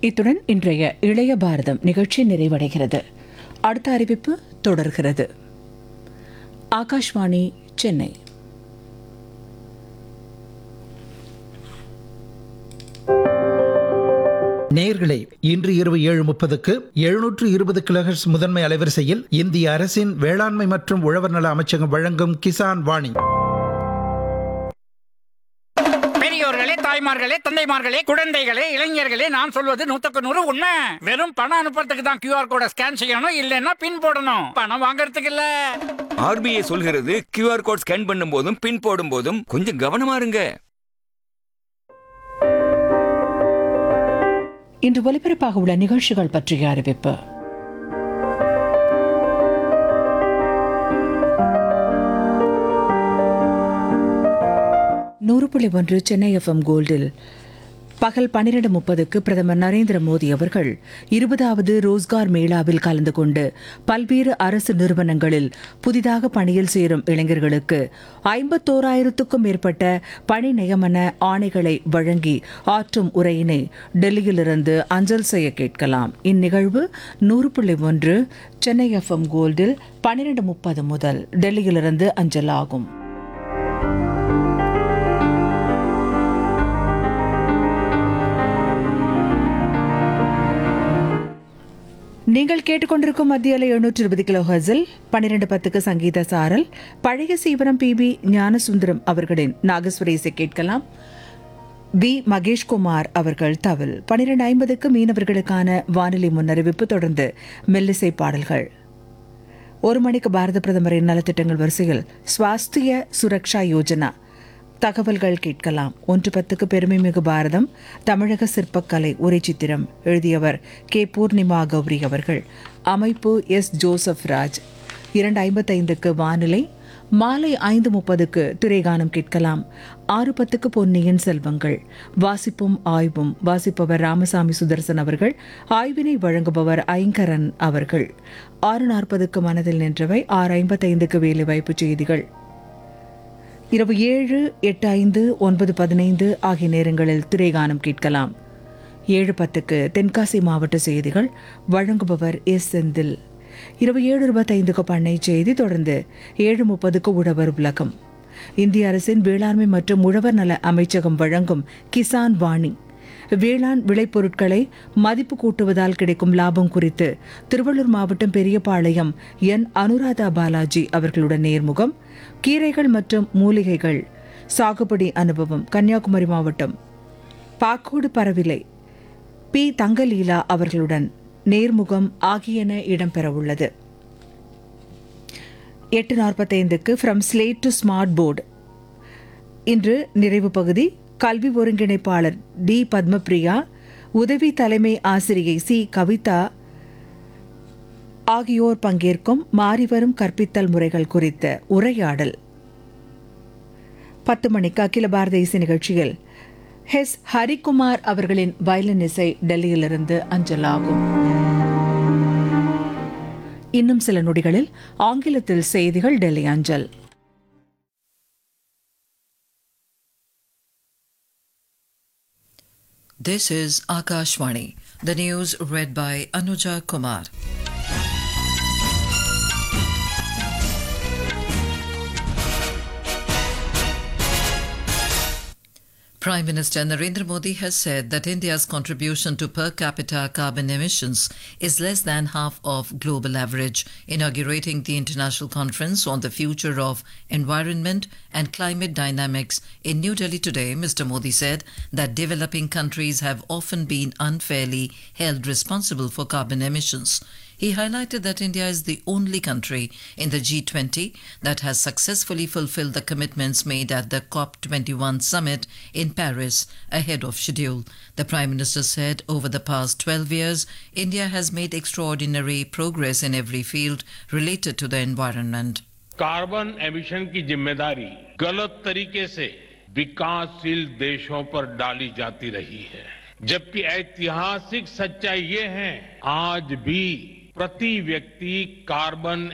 இத்துடன் இன்றைய இளைய பாரதம் நிகழ்ச்சி நிறைவடைகிறது அடுத்த அறிவிப்பு தொடர்கிறது ஆகாஷ்வாணி சென்னை நேயர்களே இன்று இரவு ஏழு முப்பதுக்கு எழுநூற்று இருபது கிலோஹெர்ட்ஸ் முதன்மை அலைவரிசையில் இந்திய அரசின் வேளாண்மை மற்றும் உழவர் நல அமைச்சகம் வழங்கும் கிசான் வாணி பெரியோர்களே தாய்மார்களே தந்தைமார்களே குழந்தைகளே இளைஞர்களே நான் சொல்வது நூத்துக்கு நூறு உண்மை வெறும் பணம் அனுப்புறதுக்கு தான் கியூஆர் கோட ஸ்கேன் செய்யணும் இல்லைன்னா பின் போடணும் பணம் வாங்குறதுக்கு இல்ல ஆர்பிஐ சொல்கிறது கியூஆர் கோட் ஸ்கேன் பண்ணும்போதும் பின் போடும்போதும் கொஞ்சம் கவனமா இருங்க இன்று ஒலிபரப்பாக உள்ள நிகழ்ச்சிகள் பற்றிய அறிவிப்பு நூறு புள்ளி ஒன்று சென்னை எஃப்எம் கோல்டில் பகல் பன்னிரண்டு முப்பதுக்கு பிரதமர் நரேந்திர மோடி அவர்கள் இருபதாவது ரோஸ்கார் மேளாவில் கலந்து கொண்டு பல்வேறு அரசு நிறுவனங்களில் புதிதாக பணியில் சேரும் இளைஞர்களுக்கு ஐம்பத்தோராயிரத்துக்கும் மேற்பட்ட பணி நியமன ஆணைகளை வழங்கி ஆற்றும் உரையினை டெல்லியிலிருந்து அஞ்சல் செய்ய கேட்கலாம் இந்நிகழ்வு நூறு புள்ளி ஒன்று சென்னை எஃப்எம் கோல்டில் பன்னிரண்டு முப்பது முதல் டெல்லியிலிருந்து அஞ்சல் ஆகும் நீங்கள் கேட்டுக்கொண்டிருக்கும் மத்திய அலை எழுநூற்று இருபது கிலோ ஹர்ஸில் பன்னிரண்டு பத்துக்கு சங்கீத சாரல் பழைய சீவரம் பி பி ஞானசுந்தரம் அவர்களின் நாகஸ்வரேசை கேட்கலாம் பி மகேஷ்குமார் அவர்கள் தவில் பன்னிரண்டு ஐம்பதுக்கு மீனவர்களுக்கான வானிலை முன்னறிவிப்பு தொடர்ந்து மெல்லிசை பாடல்கள் ஒரு மணிக்கு பாரத பிரதமரின் நலத்திட்டங்கள் வரிசையில் ஸ்வாஸ்திய சுரக்ஷா யோஜனா தகவல்கள் கேட்கலாம் ஒன்று பத்துக்கு பெருமைமிகு பாரதம் தமிழக சிற்பக்கலை உரை சித்திரம் எழுதியவர் கே பூர்ணிமா கௌரி அவர்கள் அமைப்பு எஸ் ஜோசப் ராஜ் இரண்டு ஐம்பத்தைந்துக்கு வானிலை மாலை ஐந்து முப்பதுக்கு திரைகானம் கேட்கலாம் ஆறு பத்துக்கு பொன்னியின் செல்வங்கள் வாசிப்பும் ஆய்வும் வாசிப்பவர் ராமசாமி சுதர்சன் அவர்கள் ஆய்வினை வழங்குபவர் ஐங்கரன் அவர்கள் ஆறு நாற்பதுக்கு மனதில் நின்றவை ஆறு ஐம்பத்தைந்துக்கு வேலைவாய்ப்பு செய்திகள் இரவு ஏழு எட்டு ஐந்து ஒன்பது பதினைந்து ஆகிய நேரங்களில் திரைகானம் கேட்கலாம் ஏழு பத்துக்கு தென்காசி மாவட்ட செய்திகள் வழங்குபவர் எஸ் செந்தில் இரவு ஏழு இருபத்தைந்துக்கு பண்ணை செய்தி தொடர்ந்து ஏழு முப்பதுக்கு உழவர் உலகம் இந்திய அரசின் வேளாண்மை மற்றும் உழவர் நல அமைச்சகம் வழங்கும் கிசான் வாணி வேளாண் விளைபொருட்களை மதிப்பு கூட்டுவதால் கிடைக்கும் லாபம் குறித்து திருவள்ளூர் மாவட்டம் பெரியபாளையம் என் அனுராதா பாலாஜி அவர்களுடன் நேர்முகம் கீரைகள் மற்றும் மூலிகைகள் சாகுபடி அனுபவம் கன்னியாகுமரி மாவட்டம் பாக்கோடு பரவிலை பி தங்கலீலா அவர்களுடன் நேர்முகம் ஆகியன இடம்பெறவுள்ளது எட்டு நாற்பத்தைந்துக்கு from slate to smart board இன்று நிறைவு பகுதி கல்வி ஒருங்கிணைப்பாளர் டி பத்மபிரியா உதவி தலைமை ஆசிரியை சி கவிதா ஆகியோர் பங்கேற்கும் மாறிவரும் கற்பித்தல் முறைகள் குறித்த உரையாடல் பத்து மணிக்கு அகில பாரத இசை நிகழ்ச்சியில் ஹெஸ் ஹரிகுமார் அவர்களின் வயலின் இசை டெல்லியிலிருந்து அஞ்சலாகும் இன்னும் சில நொடிகளில் ஆங்கிலத்தில் செய்திகள் டெல்லி அஞ்சல் This is Akashvani, the news read by Anuja Kumar. Prime Minister Narendra Modi has said that India's contribution to per capita carbon emissions is less than half of global average. Inaugurating the international conference on the future of environment and climate dynamics in New Delhi today, Mr. Modi said that developing countries have often been unfairly held responsible for carbon emissions. He highlighted that India is the only country in the G20 that has successfully fulfilled the commitments made at the COP21 summit in Paris ahead of schedule. The Prime Minister said over the past 12 years, India has made extraordinary progress in every field related to the environment. Carbon emission की जिम्मेदारी गलत तरीके से विकासशील देशों पर डाली जाती रही है जबकि ऐतिहासिक सच्चाई ये है आज भी प्रति व्यक्ति कार्बन